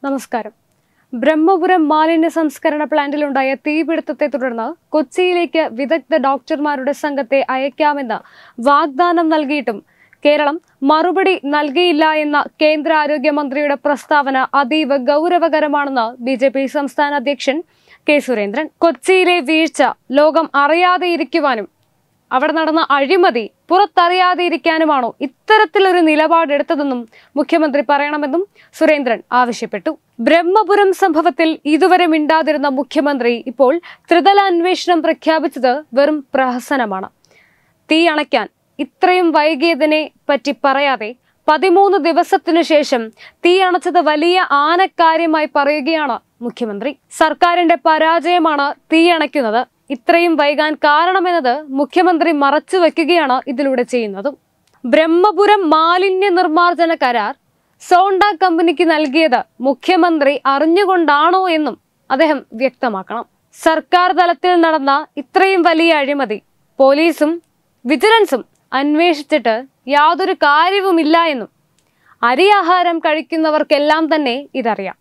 നമസ്കാരം ബ്രഹ്മപുരം മാലിന്യ സംസ്കരണ പ്ലാന്റിലുണ്ടായ തീപിടുത്തത്തെ തുടർന്ന് കൊച്ചിയിലേക്ക് വിദഗ്ധ ഡോക്ടർമാരുടെ സംഘത്തെ അയക്കാമെന്ന് വാഗ്ദാനം നൽകിയിട്ടും കേരളം മറുപടി നൽകിയില്ല എന്ന കേന്ദ്ര ആരോഗ്യമന്ത്രിയുടെ പ്രസ്താവന അതീവ ഗൗരവകരമാണെന്ന് ബി ജെ പി സംസ്ഥാന അധ്യക്ഷൻ കെ സുരേന്ദ്രൻ കൊച്ചിയിലെ വീഴ്ച ലോകം അറിയാതെ ഇരിക്കുവാനും അവിടെ നടന്ന അഴിമതി പുറത്തറിയാതെ ഇരിക്കാനുമാണോ ഇത്തരത്തിലൊരു നിലപാടെടുത്തതെന്നും മുഖ്യമന്ത്രി പറയണമെന്നും സുരേന്ദ്രൻ ആവശ്യപ്പെട്ടു ബ്രഹ്മപുരം സംഭവത്തിൽ ഇതുവരെ മിണ്ടാതിരുന്ന മുഖ്യമന്ത്രി ഇപ്പോൾ ത്രിതല അന്വേഷണം പ്രഖ്യാപിച്ചത് വെറും പ്രഹസനമാണ് തീ അണയ്ക്കാൻ ഇത്രയും വൈകിയതിനെ പറ്റി പറയാതെ പതിമൂന്ന് ദിവസത്തിനു ശേഷം തീ അണച്ചത് വലിയ ആനക്കാര്യമായി പറയുകയാണ് മുഖ്യമന്ത്രി സർക്കാരിന്റെ പരാജയമാണ് തീ അണയ്ക്കുന്നത് ഇത്രയും വൈകാൻ കാരണമെന്നത് മുഖ്യമന്ത്രി മറച്ചു വെക്കുകയാണ് ഇതിലൂടെ ചെയ്യുന്നതും ബ്രഹ്മപുരം മാലിന്യ നിർമ്മാർജ്ജന കരാർ സോണ്ട കമ്പനിക്ക് നൽകിയത് മുഖ്യമന്ത്രി അറിഞ്ഞുകൊണ്ടാണോ എന്നും അദ്ദേഹം വ്യക്തമാക്കണം സർക്കാർ തലത്തിൽ നടന്ന ഇത്രയും വലിയ അഴിമതി പോലീസും വിജിലൻസും അന്വേഷിച്ചിട്ട് യാതൊരു കാര്യവുമില്ല എന്നും അരിയാഹാരം കഴിക്കുന്നവർക്കെല്ലാം തന്നെ ഇതറിയാം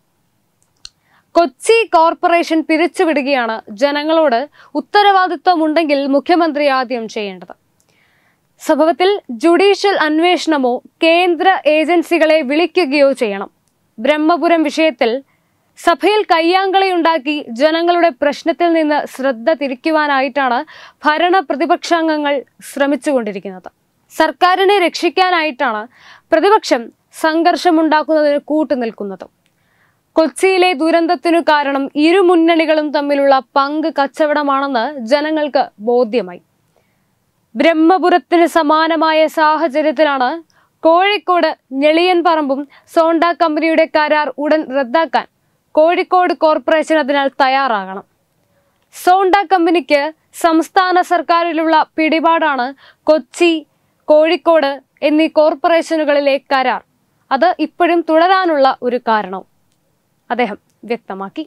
കൊച്ചി കോർപ്പറേഷൻ പിരിച്ചുവിടുകയാണ് ജനങ്ങളോട് ഉത്തരവാദിത്വമുണ്ടെങ്കിൽ മുഖ്യമന്ത്രി ആദ്യം ചെയ്യേണ്ടത് സംഭവത്തിൽ ജുഡീഷ്യൽ അന്വേഷണമോ കേന്ദ്ര ഏജൻസികളെ വിളിക്കുകയോ ചെയ്യണം ബ്രഹ്മപുരം വിഷയത്തിൽ സഭയിൽ കയ്യാങ്കളിയുണ്ടാക്കി ജനങ്ങളുടെ പ്രശ്നത്തിൽ നിന്ന് ശ്രദ്ധ തിരിക്കുവാനായിട്ടാണ് ഭരണ പ്രതിപക്ഷാംഗങ്ങൾ ശ്രമിച്ചുകൊണ്ടിരിക്കുന്നത് സർക്കാരിനെ രക്ഷിക്കാനായിട്ടാണ് പ്രതിപക്ഷം സംഘർഷമുണ്ടാക്കുന്നതിന് കൂട്ടുനിൽക്കുന്നതും കൊച്ചിയിലെ ദുരന്തത്തിനു കാരണം ഇരു മുന്നണികളും തമ്മിലുള്ള പങ്ക് കച്ചവടമാണെന്ന് ജനങ്ങൾക്ക് ബോധ്യമായി ബ്രഹ്മപുരത്തിന് സമാനമായ സാഹചര്യത്തിലാണ് കോഴിക്കോട് ഞെളിയൻ പറമ്പും സോണ്ട കമ്പനിയുടെ കരാർ ഉടൻ റദ്ദാക്കാൻ കോഴിക്കോട് കോർപ്പറേഷൻ അതിനാൽ തയ്യാറാകണം സോണ്ട കമ്പനിക്ക് സംസ്ഥാന സർക്കാരിലുള്ള പിടിപാടാണ് കൊച്ചി കോഴിക്കോട് എന്നീ കോർപ്പറേഷനുകളിലെ കരാർ അത് ഇപ്പോഴും തുടരാനുള്ള ഒരു കാരണവും അദ്ദേഹം വ്യക്തമാക്കി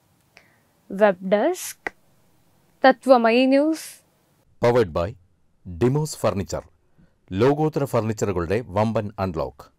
web desk Tatwamayi news powered by ഡിമോസ് ഫർണിച്ചർ ലോകോത്തര ഫർണിച്ചറുകളുടെ വമ്പൻ അൺലോക്ക്